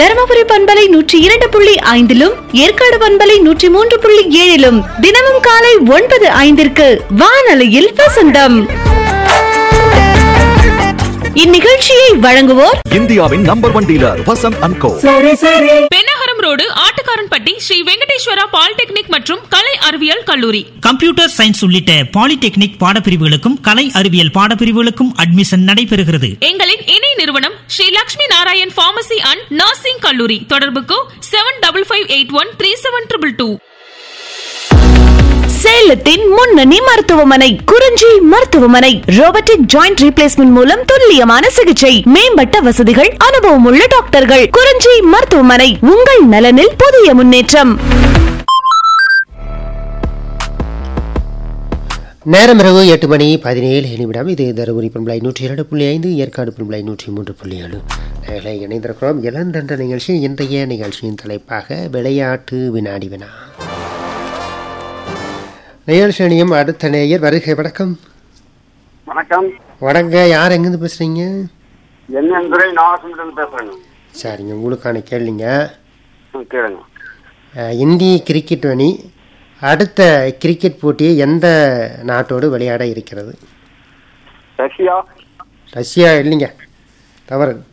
தருமபுரி பண்பலை நூற்றி இரண்டு புள்ளி ஐந்திலும் ஏற்காடு பண்பலை நூற்றி மூன்று புள்ளி ஏழிலும் தினமும் காலை ஒன்பது ஐந்திற்கு வானொலியில் வசந்தம் இந்நிகழ்ச்சியை வழங்குவோர் இந்தியாவின் number one dealer Vasanth and co Pennagaram road Attukaranpatti Sri Venkateswara polytechnic மற்றும் கலை அறிவியல் கல்லூரி கம்ப்யூட்டர் சயின்ஸ் உள்ளிட்ட பாலிடெக்னிக் பாடப்பிரிவுகளுக்கும் கலை அறிவியல் பாடப்பிரிவுகளுக்கும் அட்மிஷன் நடைபெறுகிறது எங்களின் இணை நிறுவனம் Sri Lakshmi Narayan pharmacy and nursing கல்லூரி தொடர்புக்கு seven double five eight one three seven triple two சேலத்தின் முன்னணி மருத்துவமனை குறிஞ்சி மருத்துவமனை ரோபோட்டிக் ஜாயிண்ட் ரீப்ளேஸ்மெண்ட் மூலம் துல்லியமான சிகிச்சை மேம்பட்ட வசதிகள் அனுபவம் உள்ள டாக்டர்கள் குறிஞ்சி மருத்துவமனை உங்கள் நலனில் புதிய முன்னேற்றம் நேரம் இரவு எட்டு மணி பதினேழு நிமிடம் இது தருமபுரி பண்பலை நூற்றி இரண்டு புள்ளி ஐந்து ஏற்காடு பண்பலை நூற்றி மூன்று புள்ளி ஏழு நேர்களை இணைந்திருக்கிறோம் இளந்தன்ற நிகழ்ச்சி இன்றைய நிகழ்ச்சியின் தலைப்பாக விளையாட்டு வினாடி வினா நிகழ்ச்சி அணியும் அடுத்த நேயர் வருகை வணக்கம் வணக்கம் வணங்க யார் எங்கேருந்து பேசுகிறீங்க என்ன துறை நாகசுந்தரன் பேசுறேங்க சரிங்க உங்களுக்கான கேள்விங்க ம், கேளுங்க அஹ், இந்திய கிரிக்கெட் அணி அடுத்த கிரிக்கெட் போட்டியை எந்த நாட்டோடு விளையாட இருக்கிறது ரஷ்யா ரஷ்யா இல்லைங்க தவறு